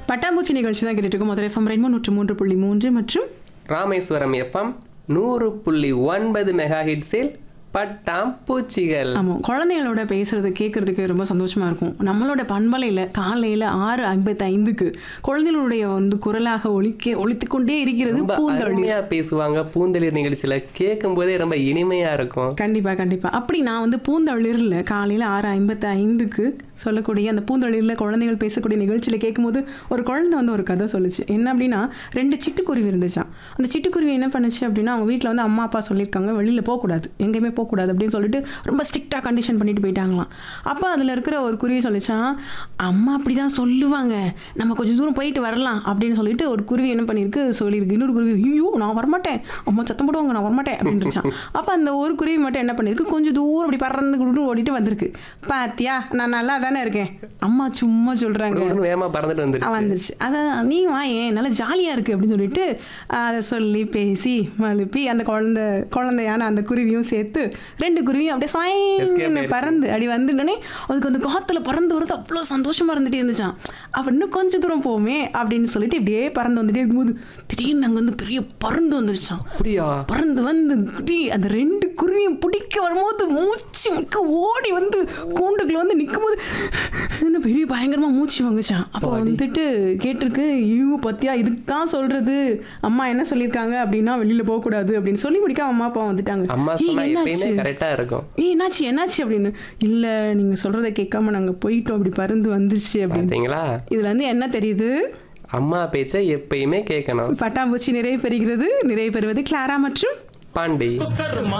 பட்டாம்பூச்சி நிகழ்ச்சி தான் கேட்டுட்டு இருக்கோம் மதுரை எஃப்எம் ரெண்டு நூற்று மூன்று புள்ளி மூன்று மற்றும் ராமேஸ்வரம் எஃப்எம் நூறு புள்ளி ஒன்பது மெகா ஹிட்ஸில் பட்டாம் பூச்சிகள் ஆமாம் குழந்தைங்களோட பேசுறது கேட்கறதுக்கு ரொம்ப சந்தோஷமா இருக்கும் நம்மளோட பண்பலையில் காலையில் ஆறு ஐம்பத்தி ஐந்துக்கு குழந்தைகளுடைய வந்து குரலாக ஒலிக்க ஒலித்து கொண்டே இருக்கிறது ரொம்ப பூந்தளிர் அருமையா பேசுவாங்க பூந்தளிர் நிகழ்ச்சியில கேட்கும் போதே ரொம்ப இனிமையா இருக்கும் கண்டிப்பா கண்டிப்பா அப்படி நான் வந்து பூந்தளிரில் காலையில் ஆறு ஐம்பத்தி ஐந்துக்கு சொல்லக்கூடிய அந்த பூந்தளிரில் குழந்தைகள் பேசக்கூடிய நிகழ்ச்சியில் கேட்கும்போது ஒரு குழந்தை வந்து ஒரு கதை சொல்லுச்சு என்ன அப்படின்னா ரெண்டு சிட்டுக்குருவி இருந்துச்சாம் அந்த சிட்டுக்குருவி என்ன பண்ணுச்சு அப்படின்னா அவங்க வீட்டில் வந்து அம்மா அப்பா சொல்லியிருக்காங்க வெளியில் போகக்கூடாது எங்கேயுமே போகக்கூடாது அப்படின்னு சொல்லிட்டு ரொம்ப ஸ்ட்ரிக்டாக கண்டிஷன் பண்ணிட்டு போயிட்டாங்களாம் அப்போ அதில் இருக்கிற ஒரு குருவி சொல்லிச்சான் அம்மா அப்படி தான் சொல்லுவாங்க நம்ம கொஞ்சம் தூரம் போயிட்டு வரலாம் அப்படின்னு சொல்லிட்டு ஒரு குருவி என்ன பண்ணியிருக்கு சொல்லியிருக்கு இன்னொரு குருவி ஐயோ நான் வரமாட்டேன் அம்மா சத்தம் போடுவாங்க நான் வரமாட்டேன் அப்படின்ட்டுச்சான் அப்போ அந்த ஒரு குருவி மட்டும் என்ன பண்ணியிருக்கு கொஞ்சம் தூரம் அப்படி பறந்து குடுன்னு ஓடிட்டு வந்திருக்கு பாத்தியா நான் நல்லா தானே இருக்கேன் அம்மா சும்மா சொல்கிறாங்க உடனே வேகமா பறந்துட்டு வந்துருச்சு வந்துருச்சு அதான் நீ வா ஏன் நல்லா ஜாலியாக இருக்குது அப்படின்னு சொல்லிட்டு அதை சொல்லி பேசி மழுப்பி அந்த குழந்தை குழந்தையான அந்த குருவியும் சேர்த்து ரெண்டு குருவியும் அப்படியே Escape சுவாயின்னு ஆயிடுச்சு. பறந்து அப்படி வந்துட்டோன்னே அதுக்கு அந்த காற்றுல பறந்து வரது அவ்வளோ சந்தோஷமா இருந்துட்டே இருந்துச்சான் அப்போ இன்னும் கொஞ்சம் தூரம் போவோமே அப்படின்னு சொல்லிட்டு இப்படியே பறந்து வந்துட்டே இருக்கும்போது திடீர்னு அங்கே வந்து பெரிய பறந்து வந்துருச்சான் அப்படியா பறந்து வந்து இப்படி அந்த ரெண்டு குருவியும் பிடிக்க வரும்போது மூச்சு முக்க ஓடி வந்து கூண்டுக்குள்ள வந்து நிற்கும் போது என்ன பெரிய பயங்கரமா மூச்சு வாங்குச்சான் அப்போ வந்துட்டு கேட்டிருக்கு இவங்க பத்தியா இதுக்கு தான் சொல்றது அம்மா என்ன சொல்லியிருக்காங்க அப்படின்னா வெளியில போக கூடாது அப்படின்னு சொல்லி முடிக்க அம்மா அப்பா வந்துட்டாங்க அம்மா "ஏய், சொன்னா எப்பயுமே என்னாச்சு கரெக்டா இருக்கும் ஏய் என்னாச்சு என்னாச்சு அப்படின்னு இல்ல நீங்க சொல்றதை கேட்காம நாங்க போயிட்டோம் அப்படி பறந்து வந்துருச்சு அப்படின்னு பாத்தீங்களா இதுல இருந்து என்ன தெரியுது அம்மா பேச்சை எப்பயுமே கேட்கணும் பட்டாம்பூச்சி நிறைவு பெறுகிறது நிறைவு பெறுவது கிளாரா மற்றும் பாண்டி